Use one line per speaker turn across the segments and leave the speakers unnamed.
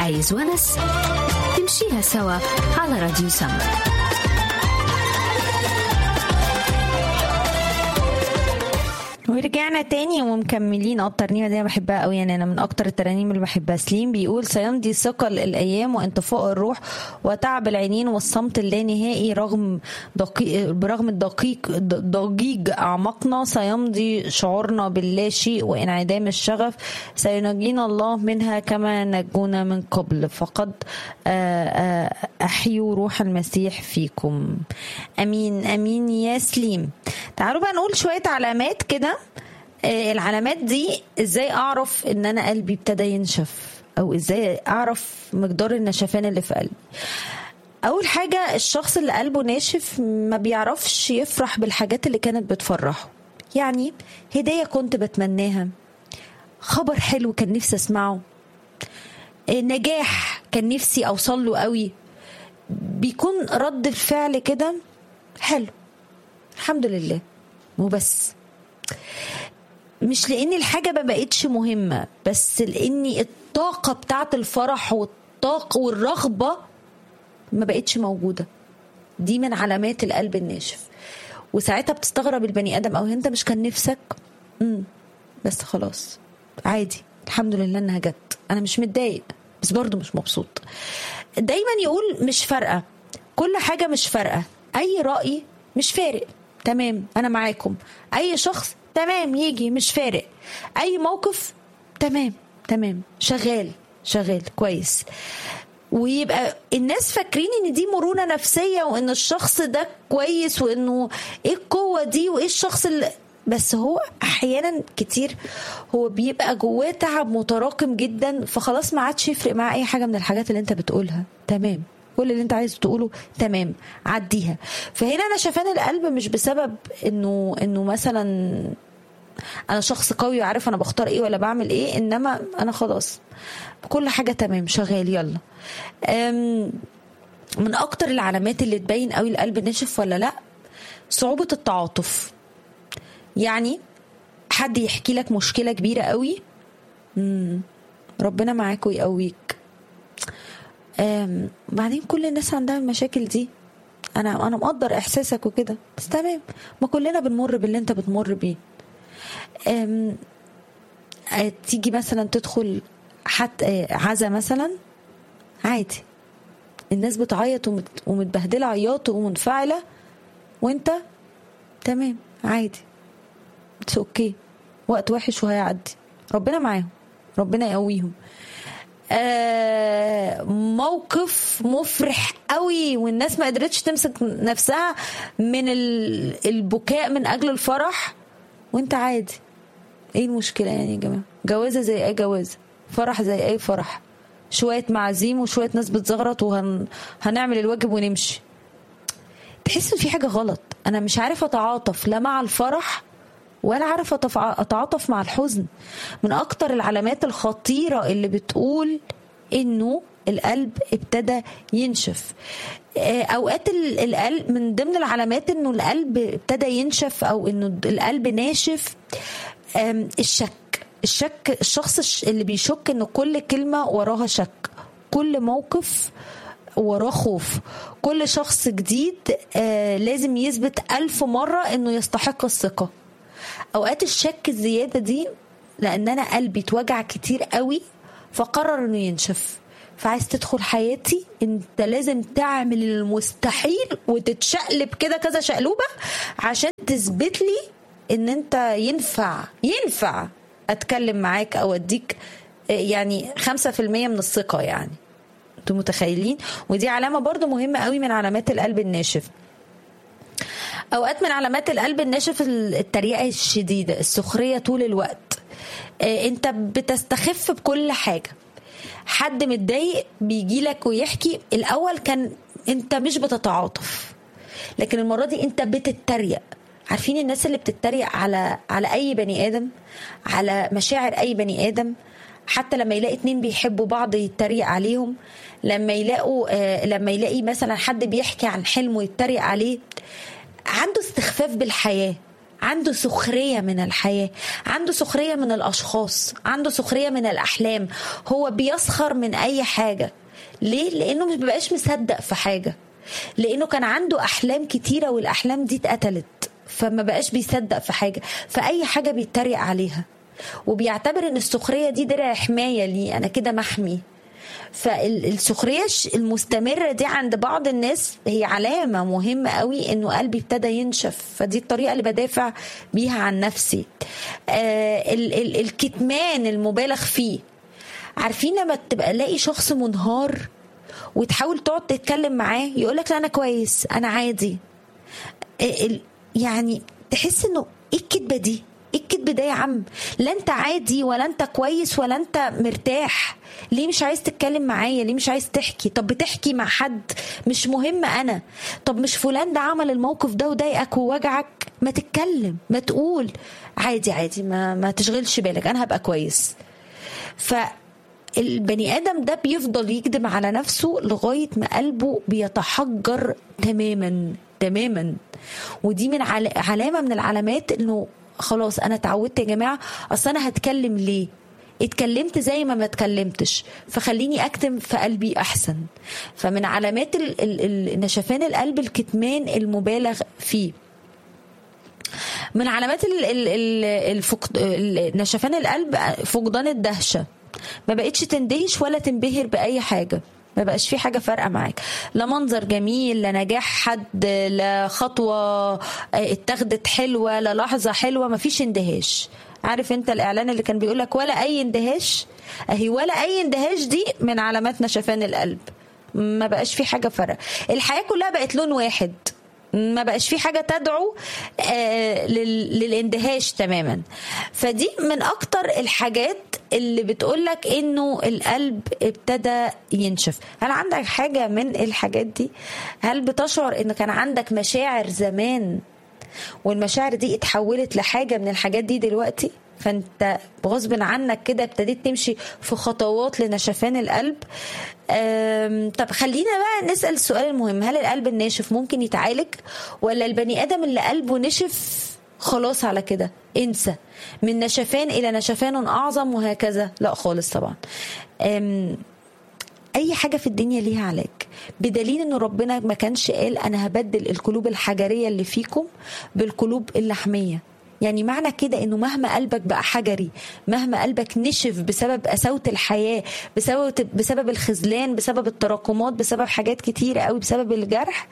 عايز ونس تمشيها سوا على راديو سما
ورجعنا تاني ومكملين اه الترنيمه دي انا بحبها قوي يعني انا من اكتر الترانيم اللي بحبها سليم بيقول سيمضي ثقل الايام وانطفاء الروح وتعب العينين والصمت اللانهائي رغم دقيق برغم الدقيق ضجيج اعماقنا سيمضي شعورنا باللا شيء وانعدام الشغف سينجينا الله منها كما نجونا من قبل فقد احيوا روح المسيح فيكم امين امين يا سليم تعالوا بقى نقول شويه علامات كده العلامات دي ازاي اعرف ان انا قلبي ابتدى ينشف او ازاي اعرف مقدار النشفان اللي في قلبي اول حاجه الشخص اللي قلبه ناشف ما بيعرفش يفرح بالحاجات اللي كانت بتفرحه يعني هديه كنت بتمناها خبر حلو كان نفسي اسمعه نجاح كان نفسي اوصل له قوي بيكون رد الفعل كده حلو الحمد لله وبس مش لان الحاجه ما بقتش مهمه بس لاني الطاقه بتاعت الفرح والطاقه والرغبه ما بقتش موجوده دي من علامات القلب الناشف وساعتها بتستغرب البني ادم او انت مش كان نفسك امم بس خلاص عادي الحمد لله انها جت انا مش متضايق بس برضه مش مبسوط دايما يقول مش فارقه كل حاجه مش فارقه اي راي مش فارق تمام انا معاكم اي شخص تمام يجي مش فارق اي موقف تمام تمام شغال شغال كويس ويبقى الناس فاكرين ان دي مرونه نفسيه وان الشخص ده كويس وانه ايه القوه دي وايه الشخص اللي بس هو احيانا كتير هو بيبقى جواه تعب متراكم جدا فخلاص ما عادش يفرق معاه اي حاجه من الحاجات اللي انت بتقولها تمام كل اللي انت عايز تقوله تمام عديها فهنا انا شفان القلب مش بسبب انه انه مثلا انا شخص قوي وعارف انا بختار ايه ولا بعمل ايه انما انا خلاص كل حاجه تمام شغال يلا من اكتر العلامات اللي تبين قوي القلب ناشف ولا لا صعوبه التعاطف يعني حد يحكي لك مشكله كبيره قوي مم. ربنا معاك ويقويك بعدين كل الناس عندها المشاكل دي انا انا مقدر احساسك وكده بس تمام ما كلنا بنمر باللي انت بتمر بيه تيجي مثلا تدخل حتى عزا مثلا عادي الناس بتعيط ومتبهدله عياط ومنفعله وانت تمام عادي اتس اوكي وقت وحش وهيعدي ربنا معاهم ربنا يقويهم آه موقف مفرح قوي والناس ما قدرتش تمسك نفسها من البكاء من اجل الفرح وانت عادي ايه المشكله يعني يا جماعه جوازه زي اي جوازه فرح زي اي فرح شويه معازيم وشويه ناس بتزغرط وهنعمل وهن... الواجب ونمشي تحس ان في حاجه غلط انا مش عارفه اتعاطف لا مع الفرح ولا عارفه اتعاطف مع الحزن من اكتر العلامات الخطيره اللي بتقول انه القلب ابتدى ينشف اوقات القلب من ضمن العلامات انه القلب ابتدى ينشف او انه القلب ناشف الشك الشك الشخص اللي بيشك ان كل كلمه وراها شك كل موقف وراه خوف كل شخص جديد لازم يثبت ألف مرة انه يستحق الثقة اوقات الشك الزياده دي لان انا قلبي اتوجع كتير قوي فقرر انه ينشف فعايز تدخل حياتي انت لازم تعمل المستحيل وتتشقلب كده كذا شقلوبه عشان تثبت لي ان انت ينفع ينفع اتكلم معاك او اديك يعني خمسة في المية من الثقة يعني انتوا متخيلين ودي علامة برضو مهمة قوي من علامات القلب الناشف اوقات من علامات القلب الناشف التريقه الشديده السخريه طول الوقت انت بتستخف بكل حاجه حد متضايق بيجي لك ويحكي الاول كان انت مش بتتعاطف لكن المره دي انت بتتريق عارفين الناس اللي بتتريق على على اي بني ادم على مشاعر اي بني ادم حتى لما يلاقي اتنين بيحبوا بعض يتريق عليهم لما يلاقوا آه لما يلاقي مثلا حد بيحكي عن حلمه يتريق عليه عنده استخفاف بالحياه عنده سخرية من الحياة عنده سخرية من الأشخاص عنده سخرية من الأحلام هو بيسخر من أي حاجة ليه؟ لأنه مش بيبقاش مصدق في حاجة لأنه كان عنده أحلام كتيرة والأحلام دي اتقتلت فما بقاش بيصدق في حاجة فأي حاجة بيتريق عليها وبيعتبر ان السخرية دي درع حماية لي أنا كده محمي فالسخريه المستمره دي عند بعض الناس هي علامه مهمه قوي انه قلبي ابتدى ينشف فدي الطريقه اللي بدافع بيها عن نفسي آه ال- ال- الكتمان المبالغ فيه عارفين لما تبقى لاقي شخص منهار وتحاول تقعد تتكلم معاه يقولك لا انا كويس انا عادي آه، ال- يعني تحس انه ايه الكدبه دي ايه الكدب ده يا عم لا انت عادي ولا انت كويس ولا انت مرتاح ليه مش عايز تتكلم معايا ليه مش عايز تحكي طب بتحكي مع حد مش مهم انا طب مش فلان ده عمل الموقف ده وضايقك ووجعك ما تتكلم ما تقول عادي عادي ما ما تشغلش بالك انا هبقى كويس فالبني ادم ده بيفضل يكذب على نفسه لغايه ما قلبه بيتحجر تماما تماما ودي من عل- علامه من العلامات انه خلاص انا اتعودت يا جماعه اصل انا هتكلم ليه اتكلمت زي ما ما اتكلمتش فخليني اكتم في قلبي احسن فمن علامات ال- ال- ال- نشفان القلب الكتمان المبالغ فيه من علامات ال- ال- ال- الفقد... ال- نشفان القلب فقدان الدهشه ما بقتش تندهش ولا تنبهر باي حاجه ما بقاش في حاجه فارقه معاك لا منظر جميل لا نجاح حد لا خطوه اتخذت حلوه لا لحظه حلوه ما فيش اندهاش عارف انت الاعلان اللي كان بيقول لك ولا اي اندهاش اهي ولا اي اندهاش دي من علامات نشفان القلب ما بقاش في حاجه فرق الحياه كلها بقت لون واحد ما بقاش في حاجه تدعو آه لل- للاندهاش تماما فدي من اكتر الحاجات اللي بتقولك انه القلب ابتدى ينشف هل عندك حاجه من الحاجات دي هل بتشعر ان كان عندك مشاعر زمان والمشاعر دي اتحولت لحاجه من الحاجات دي دلوقتي فانت غصب عنك كده ابتديت تمشي في خطوات لنشفان القلب أم، طب خلينا بقى نسال السؤال المهم هل القلب الناشف ممكن يتعالج ولا البني ادم اللي قلبه نشف خلاص على كده انسى من نشفان الى نشفان اعظم وهكذا لا خالص طبعا أم، اي حاجه في الدنيا ليها علاج بدليل ان ربنا ما كانش قال انا هبدل القلوب الحجريه اللي فيكم بالقلوب اللحميه يعني معنى كده انه مهما قلبك بقى حجري مهما قلبك نشف بسبب قساوه الحياه بسبب بسبب الخذلان بسبب التراكمات بسبب حاجات كتيره قوي بسبب الجرح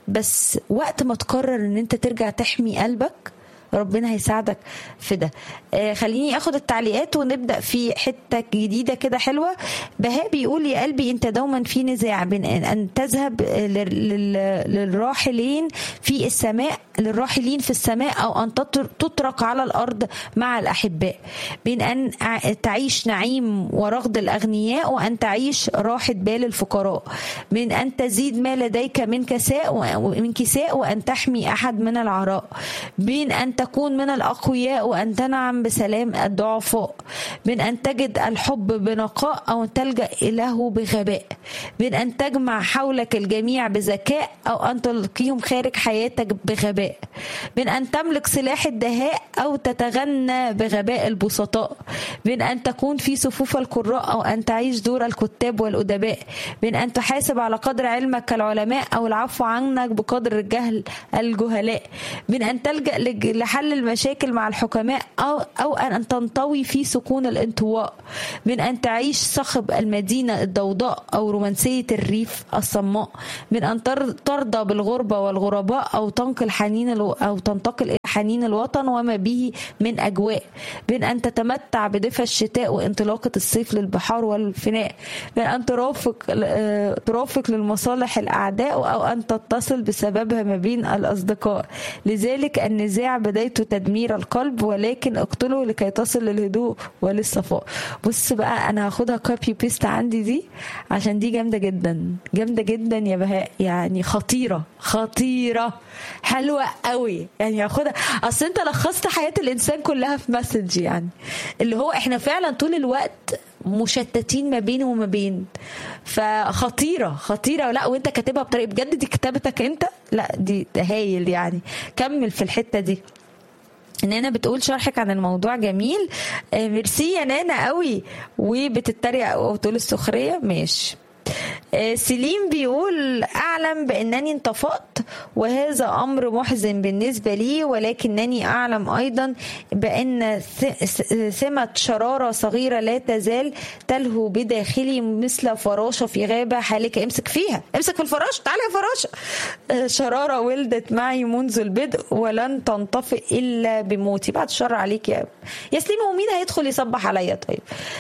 بس وقت ما تقرر ان انت ترجع تحمي قلبك ربنا هيساعدك في ده آه خليني اخد التعليقات ونبدا في حته جديده كده حلوه بهاء بيقول يا قلبي انت دوما في نزاع بين ان أن تذهب لل- لل- للراحلين في السماء للراحلين في السماء او ان تتر- تترك على الارض مع الاحباء بين ان ع- تعيش نعيم ورغد الاغنياء وان تعيش راحه بال الفقراء من ان تزيد ما لديك من كساء ومن كساء وان تحمي احد من العراء بين ان تكون من الاقوياء وان تنعم بسلام الضعفاء من ان تجد الحب بنقاء او تلجا اليه بغباء بين ان تجمع حولك الجميع بذكاء او ان تلقيهم خارج حياتك بغباء من ان تملك سلاح الدهاء او تتغنى بغباء البسطاء من ان تكون في صفوف القراء او ان تعيش دور الكتاب والادباء من ان تحاسب على قدر علمك كالعلماء او العفو عنك بقدر الجهل الجهلاء من ان تلجا لج- لحل المشاكل مع الحكماء او او ان تنطوي في سكون الانطواء من ان تعيش صخب المدينه الضوضاء او رومانسيه الريف الصماء من ان تر- ترضى بالغربه والغرباء او تنقل حنين الو او تنتقل الى حنين الوطن وما به من اجواء من ان تتمتع بدفى الشتاء وانطلاقه الصيف للبحار والفناء من ان ترافق آه، ترافق للمصالح الاعداء او ان تتصل بسببها ما بين الاصدقاء لذلك النزاع بدايته تدمير القلب ولكن اقتله لكي تصل للهدوء وللصفاء بص بقى انا هاخدها كوبي بيست عندي دي عشان دي جامده جدا جامده جدا يا بهاء يعني خطيره خطيره حلوه قوي يعني هاخدها اصل انت لخصت حياه الانسان كلها في مسج يعني اللي هو احنا فعلا طول الوقت مشتتين ما بين وما بين فخطيره خطيره لا وانت كاتبها بطريقه بجد دي كتابتك انت لا دي ده هايل يعني كمل في الحته دي نانا بتقول شرحك عن الموضوع جميل آه، ميرسي يا نانا قوي وبتتريق وبتقول السخريه ماشي آه، سليم بيقول أعلم بأنني انطفأت وهذا أمر محزن بالنسبة لي ولكنني أعلم أيضا بأن ث- ث- ثمة شرارة صغيرة لا تزال تلهو بداخلي مثل فراشة في غابة حالك امسك فيها امسك في الفراشة تعالى يا فراشة آه، شرارة ولدت معي منذ البدء ولن تنطفئ إلا بموتي بعد الشر عليك يا يا سليم هو مين هيدخل يصبح عليا طيب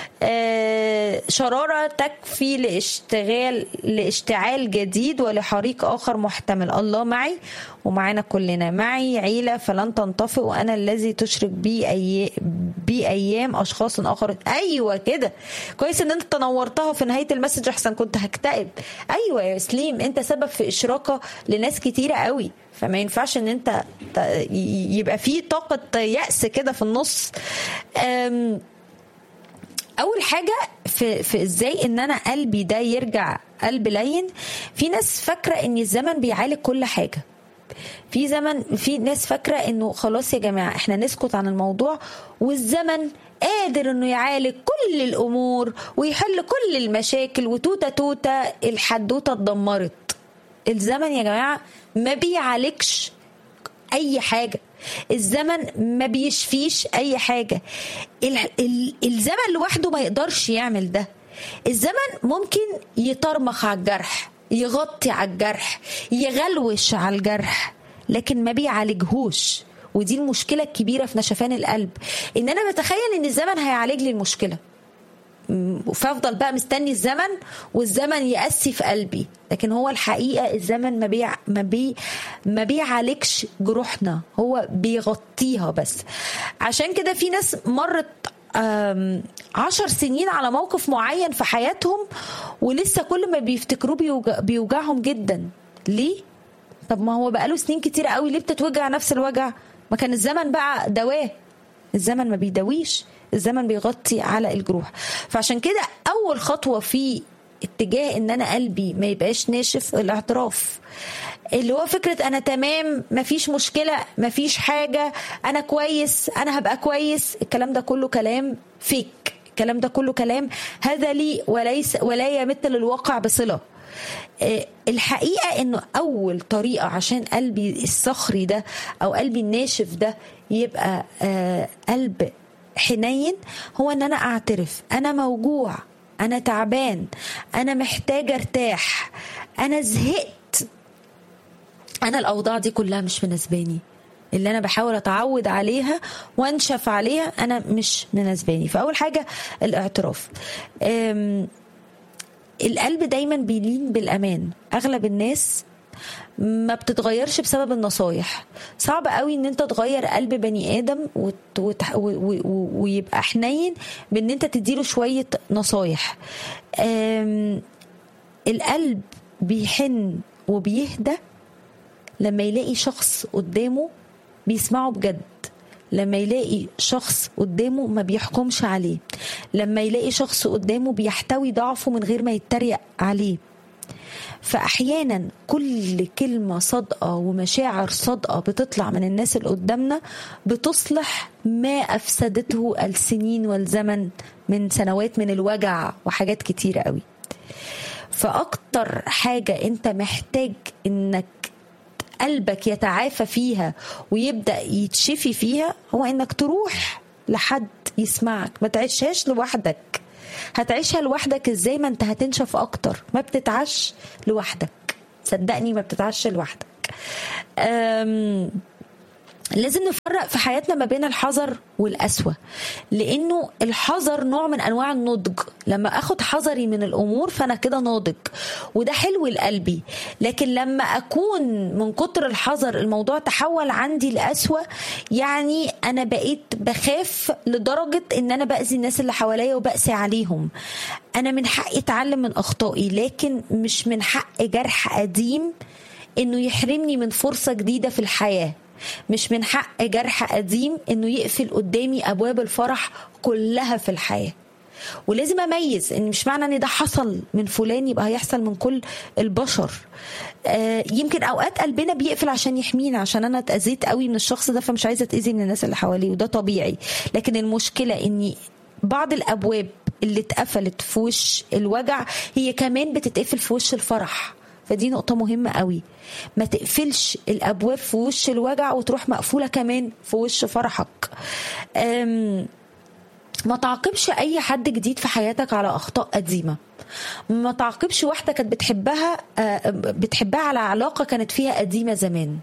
آه، شرارة تكفي لاشتغال لاشتعال جديد ولحريق آخر محتمل الله معي ومعانا كلنا معي عيلة فلن تنطفئ وأنا الذي تشرك بي أي... بي أيام أشخاص آخر أيوة كده كويس إن أنت تنورتها في نهاية المسج أحسن كنت هكتئب أيوة يا سليم أنت سبب في إشراقة لناس كتيرة قوي فما ينفعش ان انت ت- يبقى في طاقة يأس كده في النص أم اول حاجه في في ازاي ان انا قلبي ده يرجع قلب لين في ناس فاكره ان الزمن بيعالج كل حاجه في زمن في ناس فاكره انه خلاص يا جماعه احنا نسكت عن الموضوع والزمن قادر انه يعالج كل الامور ويحل كل المشاكل وتوته توته الحدوته اتدمرت الزمن يا جماعه ما بيعالجش اي حاجه الزمن ما بيشفيش اي حاجه ال- ال- الزمن لوحده ما يقدرش يعمل ده الزمن ممكن يطرمخ على الجرح يغطي على الجرح يغلوش على الجرح لكن ما بيعالجهوش ودي المشكله الكبيره في نشفان القلب ان انا بتخيل ان الزمن هيعالج لي المشكله فافضل بقى مستني الزمن والزمن يقسي في قلبي لكن هو الحقيقه الزمن ما بيع ما بي ما بيعالجش جروحنا هو بيغطيها بس عشان كده في ناس مرت آم، عشر سنين على موقف معين في حياتهم ولسه كل ما بيفتكروه بيوجع بيوجعهم جدا ليه طب ما هو بقاله سنين كتير قوي ليه بتتوجع نفس الوجع ما كان الزمن بقى دواه الزمن ما بيداويش الزمن بيغطي على الجروح فعشان كده اول خطوه في اتجاه ان انا قلبي ما يبقاش ناشف الاعتراف اللي هو فكره انا تمام مفيش مشكله مفيش حاجه انا كويس انا هبقى كويس الكلام ده كله كلام فيك الكلام ده كله كلام هذلي وليس ولا يمت للواقع بصله آه، الحقيقه انه اول طريقه عشان قلبي الصخري ده او قلبي الناشف ده يبقى آه، قلب حنين هو ان انا اعترف انا موجوع انا تعبان انا محتاجه ارتاح انا زهقت انا الاوضاع دي كلها مش مناسباني اللي انا بحاول اتعود عليها وانشف عليها انا مش مناسباني فاول حاجه الاعتراف أم، القلب دايما بيلين بالامان اغلب الناس ما بتتغيرش بسبب النصايح صعب قوي ان انت تغير قلب بني ادم وت... وت... و... و... و... ويبقى حنين بان انت تديله شويه نصايح أم... القلب بيحن وبيهدى لما يلاقي شخص قدامه بيسمعه بجد لما يلاقي شخص قدامه ما بيحكمش عليه لما يلاقي شخص قدامه بيحتوي ضعفه من غير ما يتريق عليه فاحيانا كل كلمه صادقه ومشاعر صادقه بتطلع من الناس اللي قدامنا بتصلح ما افسدته السنين والزمن من سنوات من الوجع وحاجات كتيره قوي فاكتر حاجه انت محتاج انك قلبك يتعافى فيها ويبدا يتشفي فيها هو انك تروح لحد يسمعك ما تعيشهاش لوحدك هتعيشها لوحدك ازاي ما انت هتنشف اكتر ما بتتعش لوحدك صدقني ما بتتعش لوحدك أم لازم نفرق في حياتنا ما بين الحذر والقسوة لأنه الحذر نوع من أنواع النضج لما أخد حذري من الأمور فأنا كده ناضج وده حلو لقلبي لكن لما أكون من كتر الحذر الموضوع تحول عندي لقسوة يعني أنا بقيت بخاف لدرجة إن أنا بأذي الناس اللي حواليا وبأسي عليهم أنا من حقي أتعلم من أخطائي لكن مش من حق جرح قديم إنه يحرمني من فرصة جديدة في الحياة مش من حق جرح قديم انه يقفل قدامي ابواب الفرح كلها في الحياه ولازم اميز ان مش معنى ان ده حصل من فلان يبقى هيحصل من كل البشر آه يمكن اوقات قلبنا بيقفل عشان يحمينا عشان انا اتاذيت قوي من الشخص ده فمش عايزه اتاذي من الناس اللي حواليه وده طبيعي لكن المشكله اني بعض الابواب اللي اتقفلت في وش الوجع هي كمان بتتقفل في وش الفرح فدي نقطة مهمة قوي ما تقفلش الأبواب في وش الوجع وتروح مقفولة كمان في وش فرحك أم ما تعاقبش اي حد جديد في حياتك على اخطاء قديمه ما تعاقبش واحده كانت بتحبها بتحبها على علاقه كانت فيها قديمه زمان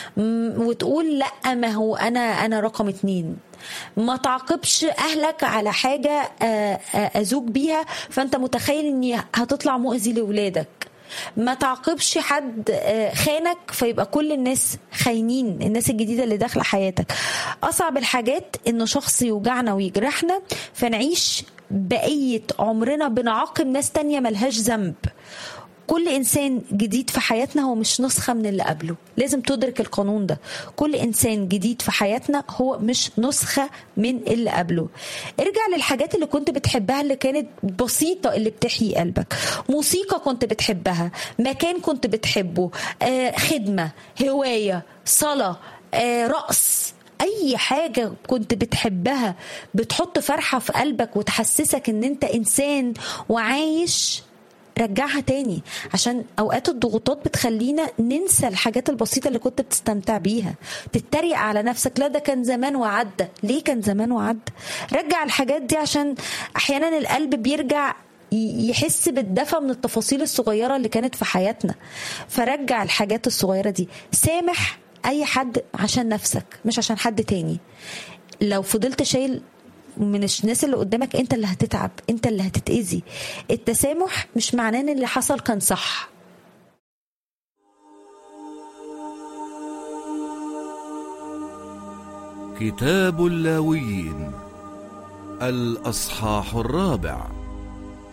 وتقول لا ما هو انا انا رقم اتنين ما تعاقبش اهلك على حاجه ازوج بيها فانت متخيل ان هتطلع مؤذي لاولادك ما تعاقبش حد خانك فيبقى كل الناس خاينين الناس الجديده اللي داخله حياتك اصعب الحاجات انه شخص يوجعنا ويجرحنا فنعيش بقيه عمرنا بنعاقب ناس تانية ملهاش ذنب كل انسان جديد في حياتنا هو مش نسخه من اللي قبله لازم تدرك القانون ده كل انسان جديد في حياتنا هو مش نسخه من اللي قبله ارجع للحاجات اللي كنت بتحبها اللي كانت بسيطه اللي بتحيي قلبك موسيقى كنت بتحبها مكان كنت بتحبه آه خدمه هوايه صلاه آه رقص اي حاجه كنت بتحبها بتحط فرحه في قلبك وتحسسك ان انت انسان وعايش رجعها تاني عشان اوقات الضغوطات بتخلينا ننسى الحاجات البسيطه اللي كنت بتستمتع بيها تتريق على نفسك لا ده كان زمان وعدى ليه كان زمان وعدى رجع الحاجات دي عشان احيانا القلب بيرجع يحس بالدفى من التفاصيل الصغيره اللي كانت في حياتنا فرجع الحاجات الصغيره دي سامح اي حد عشان نفسك مش عشان حد تاني لو فضلت شايل من الناس اللي قدامك انت اللي هتتعب انت اللي هتتأذي التسامح مش معناه ان اللي حصل كان صح
كتاب اللاويين الأصحاح الرابع